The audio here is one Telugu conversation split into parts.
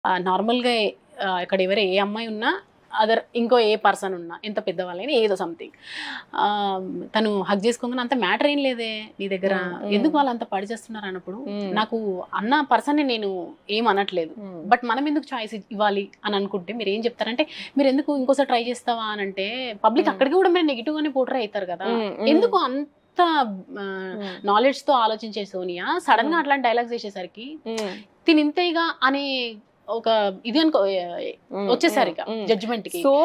నార్మల్గా ఇక్కడ ఎవరు ఏ అమ్మాయి ఉన్నా అదర్ ఇంకో ఏ పర్సన్ ఉన్నా ఎంత పెద్దవాళ్ళైనా ఏదో సంథింగ్ తను హక్ చేసుకోగానే అంత మ్యాటర్ ఏం లేదే నీ దగ్గర Mm, mm. ఎందుకు వాళ్ళు అంత పడి చేస్తున్నారు అన్నప్పుడు Mm. నాకు అన్న పర్సన్ నేను ఏం అనట్లేదు బట్ మనం ఎందుకు చాయిస్ ఇవ్వాలి అని అనుకుంటే మీరు ఏం చెప్తారంటే మీరు ఎందుకు ఇంకోసారి ట్రై చేస్తావా అని అంటే పబ్లిక్ Mm. అక్కడికి కూడా మీరు నెగిటివ్ గానే పోట్రే అవుతారు కదా ఎందుకు అంత నాలెడ్జ్ తో ఆలోచించే సోనియా సడన్ గా Mm. అట్లాంటి డైలాగ్స్ చేసేసరికి తిని ఇంతేగా అనే ఒక ఇది అనుకో వచ్చేసారు ఇక జడ్జిమెంట్ కి సో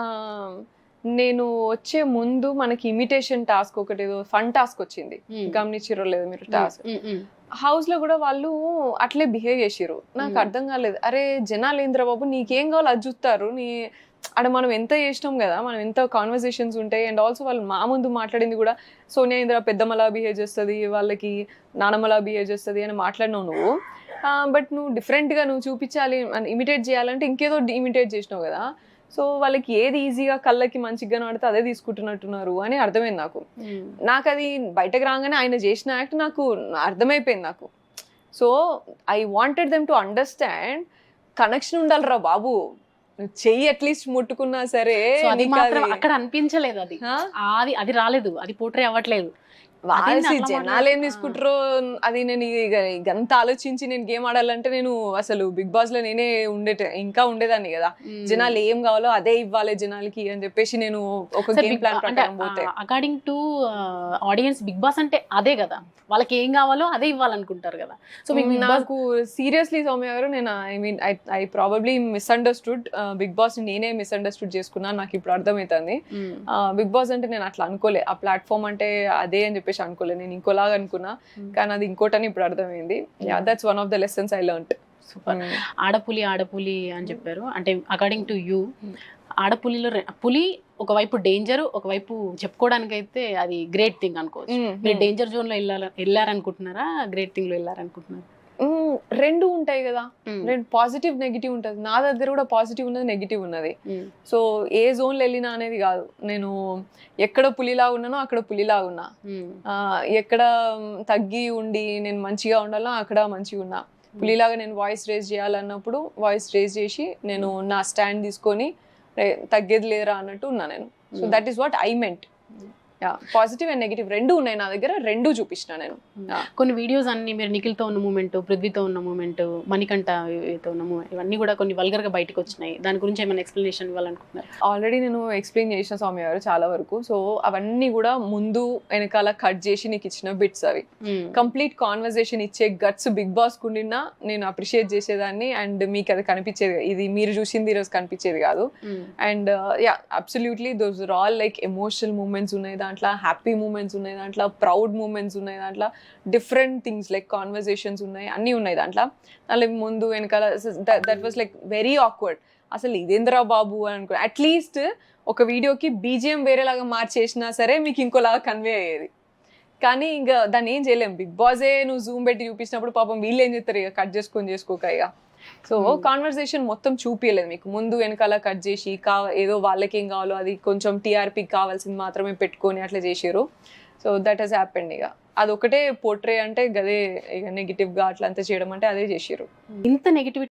నేను వచ్చే ముందు మనకి ఇమిటేషన్ టాస్క్ ఒకటి ఏదో ఫన్ టాస్క్ వచ్చింది Mm. గమనించారో లేదు మీరు టాస్క్ Mm, mm, హౌస్ లో కూడా వాళ్ళు అట్లే బిహేవ్ చేసిర్రు నాకు Mm. అర్థం కాలేదు అరే జనాలు ఏంద్ర బాబు నీకేం కావాలో అది చూస్తారు నీ అక్కడ మనం ఎంత చేసినాం కదా మనం ఎంత కాన్వర్సేషన్స్ ఉంటాయి అండ్ ఆల్సో వాళ్ళు మా ముందు మాట్లాడింది కూడా సోనియా ఇంద్ర పెద్దమ్మలా బిహేవ్ చేస్తుంది వాళ్ళకి నానమ్మలా బిహేవ్ చేస్తుంది అని మాట్లాడినావు నువ్వు బట్ నువ్వు different గా నువ్వు చూపించాలి ఇమిటేట్ చేయాలంటే ఇంకేదో ఇమిటేట్ చేసినావు కదా సో వాళ్ళకి ఏది ఈజీగా కళ్ళకి మంచిగా కనబడితే అదే తీసుకుంటున్నట్టున్నారు అని అర్థమైంది నాకు mm. నాకు అది బయటకు రాగానే ఆయన చేసిన యాక్ట్ నాకు అర్థమైపోయింది నాకు so I wanted them to understand connection ఉండాలిరా బాబు నువ్వు చెయ్యి అట్లీస్ట్ ముట్టుకున్నా సరే సో అది నీకు మాత్రం అది- అక్కడ అనిపించలేదు అది హా? అది అది రాలేదు అది పోట్రే అవ్వట్లేదు వాసి అట్లా జనాలు ఏం మాట్లాడు- తీసుకుంటారో అది నేను ఇక ఇదంతా ఆలోచించి నేను గేమ్ ఆడాలంటే నేను అసలు బిగ్ బాస్ లో నేనే ఉండే ఇంకా ఉండేదాన్ని కదా Mm. జనాలు ఏం కావాలో అదే ఇవ్వాలి జనాలకి అని చెప్పేసి నేను ఒక సరే, గేమ్ Big- ప్లాన్ అంటే ప్రకారం పోతే according to audience Bigg Boss అంటే అదే కదా వాళ్ళకి ఏం కావాలో అదే ఇవ్వాలనుకుంటారు కదా సో మీకు బిగ్ బాస్ నాకు సీరియస్లీ సౌమ్య గారు నేను I mean I I probably misunderstood Bigg Boss నేనే మిస్అండర్స్టూడ్ చేసుకున్నా నాకు ఇప్పుడు అర్థమవుతుంది బిగ్ బాస్ అంటే నేను అట్లా అనుకోలే ఆ ప్లాట్ఫామ్ అంటే అదే అని చెప్పేసి అనుకోలే నేను ఇంకోలాగా అనుకున్నా Mm. కానీ అది ఇంకోటని ఇప్పుడు అర్థమైంది yeah Mm. That's one of the lessons I learn super ఆడపులి ఆడపులి అని చెప్పారు అంటే అకార్డింగ్ టు యూ Hmm. ఆడపులిలో రె- పులి ఒకవైపు డేంజర్ ఒకవైపు చెప్పుకోవడానికి అయితే అది గ్రేట్ థింగ్ అనుకోవచ్చు మీరు డేంజర్ జోన్ లో వెళ్ళాల వెళ్ళారనుకుంటున్నారా గ్రేట్ థింగ్ లో వెళ్ళారనుకుంటున్నారా రెండు ఉంటాయి కదా రెండు పాజిటివ్ నెగిటివ్ ఉంటుంది నా దగ్గర కూడా పాజిటివ్ ఉన్నది నెగిటివ్ ఉన్నది సో ఏ జోన్లో వెళ్ళినా అనేది కాదు నేను ఎక్కడ పులిలా ఉన్నానో అక్కడ పులిలా ఉన్నా ఆ, ఎక్కడ మ్, తగ్గి ఉండి నేను మంచిగా ఉండాలో అక్కడ మంచిగా ఉన్నా పులిలాగా నేను వాయిస్ రేజ్ చేయాలన్నప్పుడు వాయిస్ రేజ్ చేసి నేను నా స్టాండ్ తీసుకొని "రే, తగ్గేది లేరా అన్నట్టు ఉన్నా నేను so Mm. That is what I meant yeah positive and negative రెండు ఉన్నాయి నా దగ్గర రెండు చూపించిన నేను Yeah. కొన్ని వీడియోస్ అన్ని మీరు నిఖిల్తో ఉన్న మూమెంట్ పృథ్వీతో ఉన్న మూమెంట్ మణికంఠతో ఉన్న మూమెంట్ ఇవన్నీ కూడా కొన్ని వల్గర్ గా బయటకు వచ్చినాయి దాని గురించి ఏమైనా ఎక్స్ప్లెనేషన్ ఇవ్వాలనుకుంటున్నారు ఆల్రెడీ నేను ఎక్స్ప్లెయిన్ చేసిన స్వామి గారు చాలా వరకు సో అవన్నీ కూడా ముందు వెనకాల కట్ చేసి నీకు ఇచ్చిన బిట్స్ అవి కంప్లీట్ కాన్వర్జేషన్ ఇచ్చే గట్స్ బిగ్ బాస్ కుండినా నేను అప్రిషియేట్ చేసేదాన్ని అండ్ మీకు అది కనిపించేది ఇది మీరు చూసింది ఈరోజు కనిపించేది కాదు and yeah absolutely those are all like emotional moments ఉన్నాయి దాంట్లో హ్యాపీ మూమెంట్స్ ఉన్నాయి దాంట్లో ప్రౌడ్ మూమెంట్స్ ఉన్నాయి దాంట్లో డిఫరెంట్ థింగ్స్ లైక్ కాన్వర్జేషన్స్ ఉన్నాయి అన్నీ ఉన్నాయి దాంట్లో దాంట్లో ముందు వెనకాల that was like very awkward అసలు ఇదేంద్రా బాబు అని అనుకో అట్లీస్ట్ ఒక వీడియోకి బీజిఎం వేరేలాగా మార్చేసినా సరే మీకు ఇంకోలాగా కన్వే అయ్యేది కానీ ఇంకా దాన్ని ఏం చేయలేం బిగ్ బాసే నువ్వు జూమ్ పెట్టి చూపించినప్పుడు పాపం వీళ్ళు ఏం చేస్తారు ఇక కట్ చేసుకొని చేసుకోక ఇక సో Hmm. కాన్వర్సేషన్ మొత్తం చూపించలేదు మీకు ముందు వెనకాల కట్ చేసి కా ఏదో వాళ్ళకి ఏం కావాలో అది కొంచెం టీఆర్పీ కావాల్సింది మాత్రమే పెట్టుకొని అట్లా చేసారు సో దట్ హెస్ హ్యాపెండ్ ఇక అదొకటే పోర్ట్రే అంటే గదే ఇక నెగిటివ్ గా అట్లా అంతా చేయడం అంటే అదే చేసారు ఇంత నెగిటివిటీ